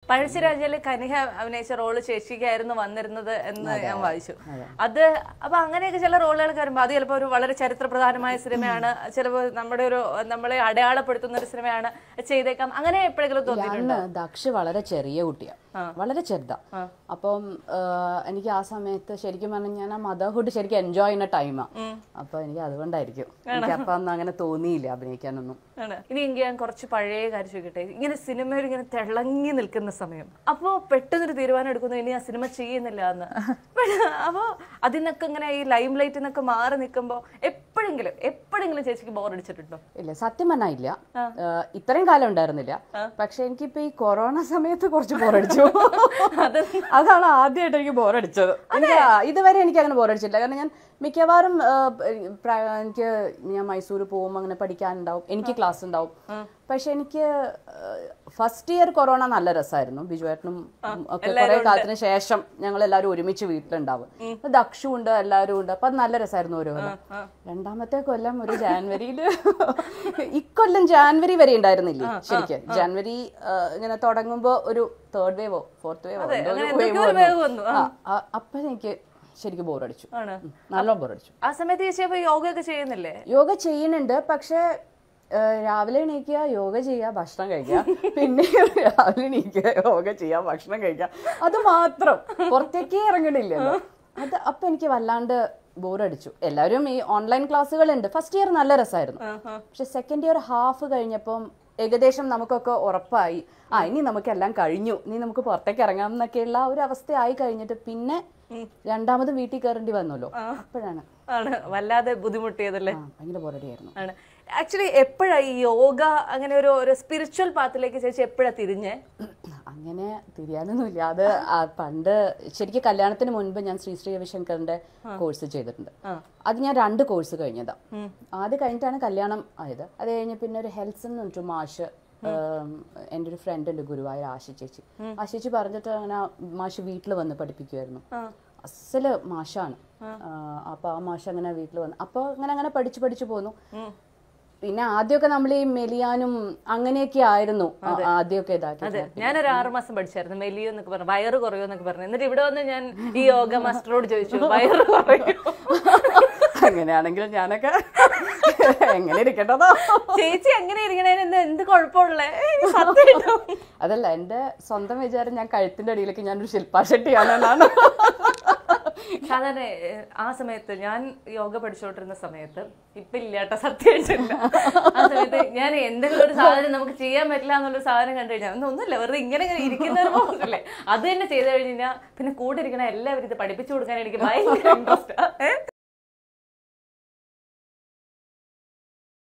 പഴശ്ശിരാജയില് കനിക അഭിനയിച്ച റോള് ചേച്ചിക്കായിരുന്നു വന്നിരുന്നത് എന്ന് ഞാൻ വായിച്ചു അത് അപ്പൊ അങ്ങനെയൊക്കെ ചില റോളുകളൊക്കെ വരുമ്പോൾ അത് ചിലപ്പോൾ ഒരു വളരെ ചരിത്രപ്രധാനമായ സിനിമയാണ് ചിലപ്പോൾ നമ്മുടെ ഒരു നമ്മളെ അടയാളപ്പെടുത്തുന്ന ഒരു സിനിമയാണ് ചെയ്തേക്കാം അങ്ങനെ എപ്പോഴെങ്കിലും തോന്നിയിട്ടുണ്ട് അന്ന് ദക്ഷ് വളരെ ചെറിയ കുട്ടിയാ വളരെ ചെറുതാ അപ്പം ആ, എനിക്ക് ആ സമയത്ത് ശരിക്കും പറഞ്ഞാൽ ഞാൻ ആ മദർഹുഡ് ശരിക്കും എൻജോയ് ചെയ്യുന്ന ടൈമാ അപ്പൊ എനിക്ക് അതുകൊണ്ടായിരിക്കും എനിക്ക് അപ്പൊ അന്ന് അങ്ങനെ തോന്നിയില്ല അഭിനയിക്കാനൊന്നും ആണ് ഇനി എനിക്ക് ഞാൻ കുറച്ച് പഴയ കാര്യം ചോദിക്കട്ടെ ഇങ്ങനെ സിനിമയിൽ ഇങ്ങനെ തിളങ്ങി നിൽക്കുന്ന സമയം അപ്പോ പെട്ടെന്നൊരു തീരുമാനം എടുക്കുന്നു ഇനി ആ സിനിമ ചെയ്യുന്നില്ല എന്ന് അപ്പോ അതിനൊക്കെ ഇങ്ങനെ ഈ ലൈം ലൈറ്റിൽ നിന്നൊക്കെ മാറി നിൽക്കുമ്പോ എപ്പോഴെങ്കിലും എപ്പോഴെങ്കിലും ചേച്ചിക്ക് ബോർ അടിച്ചിട്ടുണ്ടോ ഇല്ല സത്യം പറഞ്ഞാൽ ഇല്ല ആ, ഇത്രയും കാലം ഉണ്ടായിരുന്നില്ല പക്ഷെ എനിക്കിപ്പോ ഈ കൊറോണ സമയത്ത് കുറച്ച് ബോറടിച്ചു അതാണ് ആദ്യമായിട്ട് എനിക്ക് ബോറടിച്ചത് എനിക്ക് ആ- ഇതുവരെ എനിക്ക് അങ്ങനെ ബോറടിച്ചില്ല കാരണം ഞാൻ മിക്കവാറും ആ, പ്ര- എനിക്ക് ഞാൻ മൈസൂർ പോകുമ്പോൾ അങ്ങനെ പഠിക്കാനുണ്ടാവും എനിക്ക് ക്ലാസ് ഉണ്ടാവും പക്ഷെ എനിക്ക് ഫസ്റ്റ് ഇയർ കൊറോണ നല്ല രസമായിരുന്നു ബിജുവേട്ടനും ഒക്കെ കുറെ കാലത്തിന് ശേഷം ഞങ്ങൾ എല്ലാവരും ഒരുമിച്ച് വീട്ടിലുണ്ടാവും ദക്ഷും ഉണ്ട് എല്ലാവരും ഉണ്ട് അപ്പൊ അത് നല്ല രസമായിരുന്നു ഓരോ കൊല്ലം രണ്ടാമത്തെ കൊല്ലം ഒരു ജാനുവരിയില് ഇക്കൊല്ലം ജാനുവരി വരെ ഉണ്ടായിരുന്നില്ലേ ശരിക്കും ജാനുവരി ആ, ഇങ്ങനെ തുടങ്ങുമ്പോ ഒരു തേർഡ് വേവോ ഫോർത്ത് വേവോ അങ്ങനെ എന്തൊക്കെയോ ഒരു wave വന്നു. അപ്പൊ എനിക്ക് ശരിക്കും ബോറടിച്ചു ആണ് നല്ല ബോറടിച്ചു ആ സമയത്ത് ചേച്ചി അപ്പൊ യോഗ ഒക്കെ ചെയ്യുന്നില്ലേ യോഗ ചെയ്യുന്നുണ്ട് പക്ഷെ ഏഹ്, രാവിലെ എണീക്കുക യോഗ ചെയ്യുക ഭക്ഷണം കഴിക്കുക പിന്നെ രാവിലെ എണീക്കുക യോഗ ചെയ്യുക ഭക്ഷണം കഴിക്കുക അത് മാത്രം പുറത്തേക്കേ ഇറങ്ങണില്ലല്ലോ അത് അപ്പൊ എനിക്ക് വല്ലാണ്ട് ബോറടിച്ചു എല്ലാവരും ഈ ഓൺലൈൻ ക്ലാസ്സുകളുണ്ട് ഫസ്റ്റ് ഇയർ നല്ല രസമായിരുന്നു പക്ഷെ സെക്കൻഡ് ഇയർ ഹാഫ് കഴിഞ്ഞപ്പം ഏകദേശം നമുക്കൊക്കെ ഉറപ്പായി ആ ഇനി നമുക്കെല്ലാം കഴിഞ്ഞു ഇനി നമുക്ക് പുറത്തേക്ക് ഇറങ്ങാം എന്നൊക്കെയുള്ള ആ ഒരു അവസ്ഥയായി കഴിഞ്ഞിട്ട് പിന്നെ രണ്ടാമതും വീട്ടിൽ കയറേണ്ടി വന്നല്ലോ അപ്പോഴാണ് ആണ് വല്ലാതെ ബുദ്ധിമുട്ടിയതല്ലേ ആ ഭയങ്കര ബോറടിയായിരുന്നു ആണ് ആക്ച്വലി എപ്പോഴാ ഈ യോഗ അങ്ങനെ ഒരു ഒരു സ്പിരിച്വൽ പാത്തിലേക്ക് ചേച്ചി എപ്പോഴാ തിരിഞ്ഞേ അങ്ങനെ തിരിയാനൊന്നുമില്ല അത് ആ പണ്ട് ശരിക്കും കല്യാണത്തിന് മുൻപ് ഞാൻ ശ്രീ ശ്രീ രവിശങ്കറിന്റെ കോഴ്സ് ചെയ്തിട്ടുണ്ട് അത് ഞാൻ രണ്ട് കോഴ്സ് കഴിഞ്ഞതാ അത് കഴിഞ്ഞിട്ടാണ് കല്യാണം ആയത് അത് കഴിഞ്ഞ് പിന്നെ ഒരു ഹെൽത്ത് എന്ന് പറഞ്ഞിട്ട് മാഷ് ഉം, എൻ്റെ ഒരു ഫ്രണ്ട് ഉണ്ട് ഗുരുവായൂർ ആശി ചേച്ചി ആശി ചേച്ചി പറഞ്ഞിട്ട് അങ്ങനെ മാഷ് വീട്ടിൽ വന്ന് പഠിപ്പിക്കുമായിരുന്നു അസല് മാഷാണ് ആ, അപ്പൊ ആ മാഷ് അങ്ങനെ വീട്ടിൽ വന്ന് അപ്പൊ അങ്ങനെ അങ്ങനെ പഠിച്ചു പഠിച്ചു പോന്നു പിന്നെ ആദ്യമൊക്കെ നമ്മൾ ഈ മെലിയാനും അങ്ങനെയൊക്കെ ആയിരുന്നു ആ- ആദ്യമൊക്കെ ഇതാക്കി അതെ ഞാനൊരു ആറ് മാസം പഠിച്ചായിരുന്നു മെലിയോ എന്നൊക്കെ പറഞ്ഞു വയറ് കുറയോ എന്നൊക്കെ പറഞ്ഞു എന്നിട്ട് ഇവിടെ വന്ന് ഞാൻ ഈ യോഗ മാസ്റ്ററോട് ചോദിച്ചു വയറ് കുറയോ അങ്ങനെയാണെങ്കിൽ ഞാനൊക്കെ എങ്ങനെ ഇരിക്കേണ്ടതോ ചേച്ചി എങ്ങനെ ഇരിക്കണേന് എന്ത് എന്ത് കുഴപ്പമുള്ളേ സത്യമായിട്ടും അതല്ല എന്റെ സ്വന്തം വിചാരം ഞാൻ കഴുത്തിന്റെ അടിയിലേക്ക് ഞാനൊരു ശില്പാ ഷെട്ടിയാണെന്നാണ് സാധാരണ ഏഹ്, ആ സമയത്ത് ഞാൻ യോഗ പഠിച്ചുകൊണ്ടിരുന്ന സമയത്ത് ഇപ്പൊ ഇല്ലാട്ട സത്യമായിട്ടില്ല ആ സമയത്ത് ഞാൻ എന്തെങ്കിലും ഒരു സാധനം നമുക്ക് ചെയ്യാൻ പറ്റില്ല എന്നുള്ള സാധനം കണ്ടു കഴിഞ്ഞാൽ ഒന്നും ഒന്നുമില്ല വെറുതെ ഇങ്ങനെ ഇങ്ങനെ ഇരിക്കുന്ന ഒരു മോശമല്ലേ അത് തന്നെ ചെയ്തു കഴിഞ്ഞാൽ പിന്നെ കൂടെ ഇരിക്കണ എല്ലാവരും ഇത് പഠിപ്പിച്ചു കൊടുക്കാൻ എനിക്ക് ഭയങ്കര ഇൻട്രസ്റ്റ്